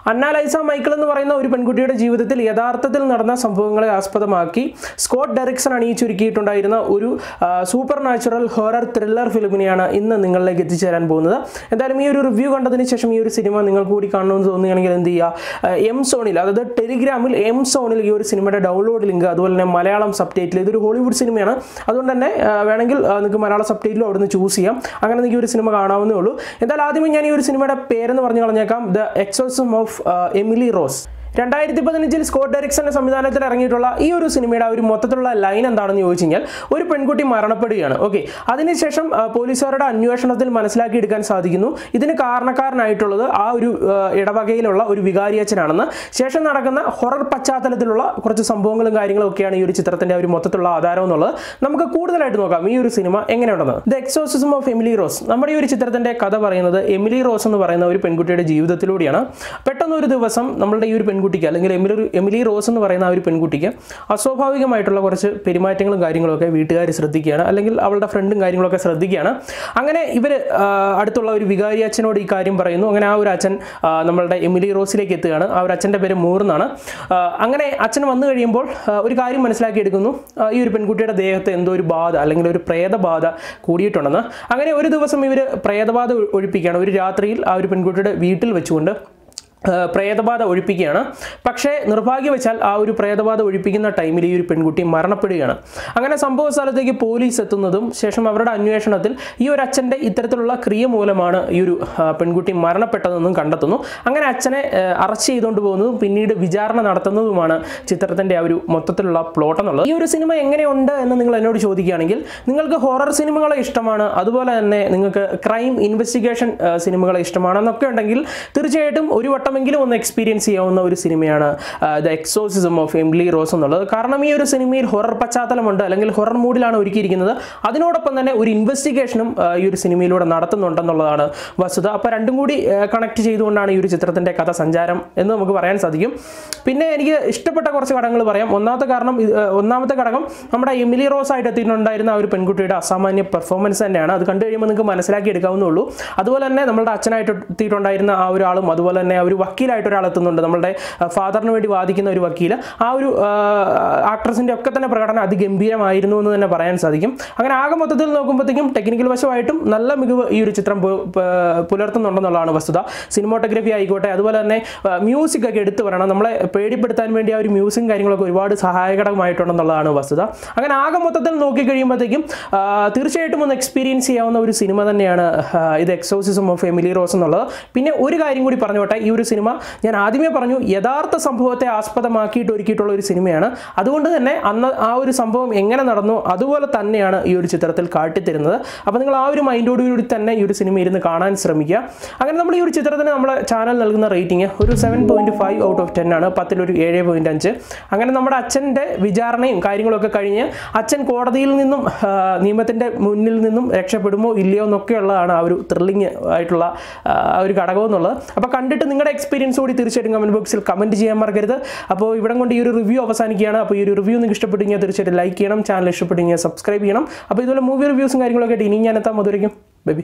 അന്നാലൈസ Michael എന്ന് പറയുന്ന ഒരു പെൺകുട്ടിയുടെ ജീവിതത്തിൽ യഥാർത്ഥത്തിൽ നടന്ന സംഭവങ്ങളെ ആസ്പദമാക്കി സ്കോട്ട് ഡെറിക്സൺ അണിയിച്ചൊരുക്കിയിട്ടുണ്ടായിരുന്ന ഒരു സൂപ്പർ നാച്ചുറൽ ഹൊറർ ത്രില്ലർ ഫിലിമിനെയാണ് ഇന്ന് നിങ്ങളിലേക്ക് എത്തിച്ചേരാൻ പോകുന്നത് എന്തായാലും ഈ ഒരു റിവ്യൂ കണ്ടതിന് ശേഷം ഈ ഒരു സിനിമ നിങ്ങൾക്ക് കൂടി കാണണമെന്ന് തോന്നുകയാണെങ്കിൽ എന്ത് ചെയ്യുക എം സോണിൽ അതായത് ടെലിഗ്രാമിൽ എം സോണിൽ ഈ ഒരു സിനിമയുടെ ഡൗൺലോഡ് ലിങ്ക് അതുപോലെ തന്നെ മലയാളം സബ് ടൈറ്റിൽ ഇതൊരു ഹോളിവുഡ് സിനിമയാണ് അതുകൊണ്ട് തന്നെ ആ, വേണമെങ്കിൽ ആ, നിങ്ങൾക്ക് മലയാളം സബ് ടൈറ്റിലും അവിടുന്ന് ചൂസ് ചെയ്യാം അങ്ങനെ നിങ്ങൾക്ക് ഈ ഒരു സിനിമ കാണാവുന്നേ ഉള്ളൂ എന്തായാലും ആദ്യമേ ഞാൻ ഈ ഒരു സിനിമയുടെ പേരെന്ന് പറഞ്ഞു കളഞ്ഞേക്കാം the exorcism of Emily Rose രണ്ടായിരത്തി പതിനഞ്ചിൽ സ്കോട്ട് ഡെറിക്സന്റെ സംവിധാനത്തിൽ ഇറങ്ങിയിട്ടുള്ള ഈ ഒരു സിനിമയുടെ ആ ഒരു മൊത്തത്തിലുള്ള ലൈൻ എന്താണെന്ന് ചോദിച്ചു കഴിഞ്ഞാൽ ഒരു പെൺകുട്ടി മരണപ്പെടുകയാണ് ഓക്കെ അതിനുശേഷം ആ, പോലീസുകാരുടെ അന്വേഷണത്തിൽ മനസ്സിലാക്കിയെടുക്കാൻ സാധിക്കുന്നു ഇതിന് കാരണക്കാരനായിട്ടുള്ളത് ആ ഒരു ആ, ഇടവകയിലുള്ള ഒരു വികാരിയച്ഛനാണെന്ന് ശേഷം നടക്കുന്ന ഹൊറർ പശ്ചാത്തലത്തിലുള്ള കുറച്ച് സംഭവങ്ങളും കാര്യങ്ങളും ഒക്കെയാണ് ഈ ഒരു ചിത്രത്തിന്റെ ആ ഒരു മൊത്തത്തിലുള്ള ആധാരം എന്നുള്ളത് നമുക്ക് കൂടുതലായിട്ട് നോക്കാം ഈ ഒരു സിനിമ എങ്ങനെയുണ്ടെന്ന് the exorcism of Emily Rose നമ്മുടെ ഈ ഒരു ചിത്രത്തിന്റെ കഥ പറയുന്നത് എമിലി റോസ് എന്ന് പറയുന്ന ഒരു പെൺകുട്ടിയുടെ ജീവിതത്തിലൂടെയാണ് പെട്ടെന്ന് ഒരു ദിവസം നമ്മളുടെ ഈ ഒരു പെൺകുട്ടിക്ക് അല്ലെങ്കിൽ എമിലി എമിലി റോസ് എന്ന് പറയുന്ന ആ ഒരു പെൺകുട്ടിക്ക് അസ്വാഭാവികമായിട്ടുള്ള കുറച്ച് പെരുമാറ്റങ്ങളും കാര്യങ്ങളൊക്കെ വീട്ടുകാർ ശ്രദ്ധിക്കുകയാണ് അല്ലെങ്കിൽ അവളുടെ ഫ്രണ്ടും കാര്യങ്ങളൊക്കെ ശ്രദ്ധിക്കുകയാണ് അങ്ങനെ ഇവർ അടുത്തുള്ള ഒരു വികാരി അച്ഛനോട് ഈ കാര്യം പറയുന്നു അങ്ങനെ ആ ഒരു അച്ഛൻ ആ, നമ്മളുടെ എമിലി റോസിലേക്ക് എത്തുകയാണ് ആ ഒരു അച്ഛൻ്റെ പേര് മൂർ എന്നാണ് ആ, അങ്ങനെ അച്ഛൻ വന്നു കഴിയുമ്പോൾ ആ, ഒരു കാര്യം മനസ്സിലാക്കിയെടുക്കുന്നു ആ, ഈ ഒരു പെൺകുട്ടിയുടെ ദേഹത്ത് എന്തോ ഒരു ബാധ അല്ലെങ്കിൽ ഒരു പ്രേതബാധ കൂടിയിട്ടുണ്ടെന്ന് അങ്ങനെ ഒരു ദിവസം ഇവർ പ്രേതബാധ ഒ- ഒഴിപ്പിക്കുകയാണ് ഒരു രാത്രിയിൽ ആ ഒരു പെൺകുട്ടിയുടെ വീട്ടിൽ വെച്ചുകൊണ്ട് ആ, പ്രേതബാധ ഒഴിപ്പിക്കുകയാണ് പക്ഷേ നിർഭാഗ്യവശാൽ ആ ഒരു പ്രേതബാധ ഒഴിപ്പിക്കുന്ന ടൈമിൽ ഈ ഒരു പെൺകുട്ടി മരണപ്പെടുകയാണ് അങ്ങനെ സംഭവ സ്ഥലത്തേക്ക് പോലീസ് എത്തുന്നതും ശേഷം അവരുടെ അന്വേഷണത്തിൽ ഈ ഒരു അച്ഛൻ്റെ ഇത്തരത്തിലുള്ള ക്രിയ മൂലമാണ് ഈ ഒരു ആ, പെൺകുട്ടി മരണപ്പെട്ടതെന്നും കണ്ടെത്തുന്നു അങ്ങനെ അച്ഛനെ അറസ്റ്റ് ചെയ്തുകൊണ്ട് പോകുന്നതും പിന്നീട് വിചാരണ നടത്തുന്നതുമാണ് ചിത്രത്തിൻ്റെ ആ ഒരു മൊത്തത്തിലുള്ള പ്ലോട്ട് എന്നുള്ളത് ഈ ഒരു സിനിമ എങ്ങനെയുണ്ട് എന്ന് നിങ്ങൾ എന്നോട് ചോദിക്കുകയാണെങ്കിൽ നിങ്ങൾക്ക് ഹൊറർ സിനിമകളെ ഇഷ്ടമാണ് അതുപോലെ തന്നെ നിങ്ങൾക്ക് ക്രൈം ഇൻവെസ്റ്റിഗേഷൻ സിനിമകളെ ഇഷ്ടമാണെന്നൊക്കെ ഉണ്ടെങ്കിൽ തീർച്ചയായിട്ടും ഒരു വട്ടമെങ്കിലും ഒന്ന് എക്സ്പീരിയൻസ് ചെയ്യാവുന്ന ഒരു സിനിമയാണ് the exorcism of Emily Rose എന്നുള്ളത് കാരണം ഈ ഒരു സിനിമയിൽ ഹൊറർ പശ്ചാത്തലമുണ്ട് അല്ലെങ്കിൽ ഹൊറർ മൂഡിലാണ് ഒരുക്കിയിരിക്കുന്നത് അതിനോടൊപ്പം തന്നെ ഒരു ഇൻവെസ്റ്റിഗേഷനും ഈ ഒരു സിനിമയിലൂടെ നടത്തുന്നുണ്ടെന്നുള്ളതാണ് വസ്തുത അപ്പോൾ രണ്ടും കൂടി കണക്ട് ചെയ്തുകൊണ്ടാണ് ഈ ഒരു ചിത്രത്തിൻ്റെ കഥ സഞ്ചാരം എന്ന് നമുക്ക് പറയാൻ സാധിക്കും പിന്നെ എനിക്ക് ഇഷ്ടപ്പെട്ട കുറച്ച് ഘടകങ്ങൾ പറയാം ഒന്നാമത്തെ കാരണം ഇത്, ഏഹ്, ഒന്നാമത്തെ ഘടകം നമ്മുടെ എമിലി റോസ് ആയിട്ട് എത്തിയിട്ടുണ്ടായിരുന്ന ആ ഒരു പെൺകുട്ടിയുടെ അസാമാന്യ പെർഫോമൻസ് തന്നെയാണ് അത് കണ്ടു കഴിയുമ്പോൾ നിങ്ങൾക്ക് മനസ്സിലാക്കി എടുക്കാവുന്നുള്ളൂ അതുപോലെ തന്നെ നമ്മുടെ അച്ഛനായിട്ട് എത്തിയിട്ടുണ്ടായിരുന്ന ആ ഒരാളും അതുപോലെ തന്നെ ആ ഒരു വക്കീലായിട്ട് ഒരാൾ എത്തുന്നുണ്ട് നമ്മളുടെ ഫാദറിന് വേണ്ടി വാദിക്കുന്ന ഒരു വക്കീൽ ആ ഒരു ആക്ട്രസിൻ്റെ ഒക്കെ തന്നെ പ്രകടനം അതിഗംഭീരമായിരുന്നു എന്ന് തന്നെ പറയാൻ സാധിക്കും അങ്ങനെ ആകെ മൊത്തത്തിൽ നോക്കുമ്പോഴത്തേക്കും ടെക്നിക്കൽ വശമായിട്ടും നല്ല മികവ് ഈ ഒരു ചിത്രം പു- പ- പുലർത്തുന്നുണ്ടെന്നുള്ളതാണ് വസ്തുത സിനിമോട്ടോഗ്രഫി ആയിക്കോട്ടെ അതുപോലെ തന്നെ മ്യൂസിക് ഒക്കെ എടുത്തു പറയണം നമ്മളെ പേടിപ്പെടുത്താൻ വേണ്ടി ആ ഒരു മ്യൂസിക്കും കാര്യങ്ങളൊക്കെ ഒരുപാട് സഹായകരമായിട്ടുണ്ടെന്നുള്ളതാണ് വസ്തുത അങ്ങനെ ആകെ മൊത്തത്തിൽ നോക്കിക്കഴിയുമ്പോഴത്തേക്കും ആ, തീർച്ചയായിട്ടും ഒന്ന് എക്സ്പീരിയൻസ് ചെയ്യാവുന്ന ഒരു സിനിമ തന്നെയാണ് ആ, ഇത് എക്സോസിസം ഓഫ് എമിലി റോസ് എന്നുള്ളത് പിന്നെ ഒരു കാര്യം കൂടി പറഞ്ഞോട്ടെ ഈ ഒരു സിനിമ ഞാൻ ആദ്യമേ പറഞ്ഞു യഥാർത്ഥ സംഭവത്തെ ആസ്പദമാക്കിയിട്ട് ഒരുക്കിയിട്ടുള്ള ഒരു സിനിമയാണ് അതുകൊണ്ട് തന്നെ അന്ന് ആ ഒരു സംഭവം എങ്ങനെ നടന്നു അതുപോലെ തന്നെയാണ് ഈ ഒരു ചിത്രത്തിൽ കാട്ടിത്തരുന്നത് അപ്പോൾ നിങ്ങൾ ആ ഒരു മൈൻഡോടുകൂടി തന്നെ ഈ ഒരു സിനിമ ഇരുന്ന് കാണാൻ ശ്രമിക്കുക അങ്ങനെ നമ്മൾ ഈ ഒരു ചിത്രത്തിന് നമ്മുടെ ചാനൽ നൽകുന്ന റേറ്റിംഗ് ഒരു seven point five out of ten ആണ് പത്തിലൊരു ഏഴ് പോയിന്റ് അഞ്ച് അങ്ങനെ നമ്മുടെ അച്ഛൻ്റെ വിചാരണയും കാര്യങ്ങളൊക്കെ കഴിഞ്ഞ് അച്ഛൻ കോടതിയിൽ നിന്നും ആ, നിയമത്തിൻ്റെ മുന്നിൽ നിന്നും രക്ഷപ്പെടുമോ ഇല്ലയോ എന്നൊക്കെയുള്ളതാണ് ആ ഒരു ത്രില്ലിങ് ആയിട്ടുള്ള ആ, ആ ഒരു ഘടകം എന്നുള്ളത് അപ്പോൾ കണ്ടിട്ട് നിങ്ങളുടെ എക്സ്പീരിയൻസ് കൂടി തീർച്ചയായിട്ടും കമൻറ്റ് ബോക്സിൽ കമൻറ്റ് ചെയ്യാൻ മറക്കരുത് അപ്പോൾ ഇവിടെ കൊണ്ട് ഈ ഒരു റിവ്യൂ അവസാനിക്കുകയാണ് അപ്പോൾ ഈ ഒരു റിവ്യൂ നിങ്ങൾക്ക് ഇഷ്ടപ്പെട്ടെങ്കിൽ തീർച്ചയായിട്ടും ലൈക്ക് ചെയ്യണം ചാനൽ ഇഷ്ടപ്പെട്ടെങ്കിൽ സബ്സ്ക്രൈബ് ചെയ്യണം അപ്പോൾ ഇതുപോലെ മൂവി റിവ്യൂസും കാര്യങ്ങളൊക്കെ ആയിട്ട് ഇനി ഞാൻ എത്താൻ മധുരയ്ക്കും ബേബി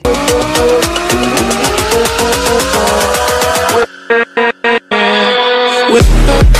with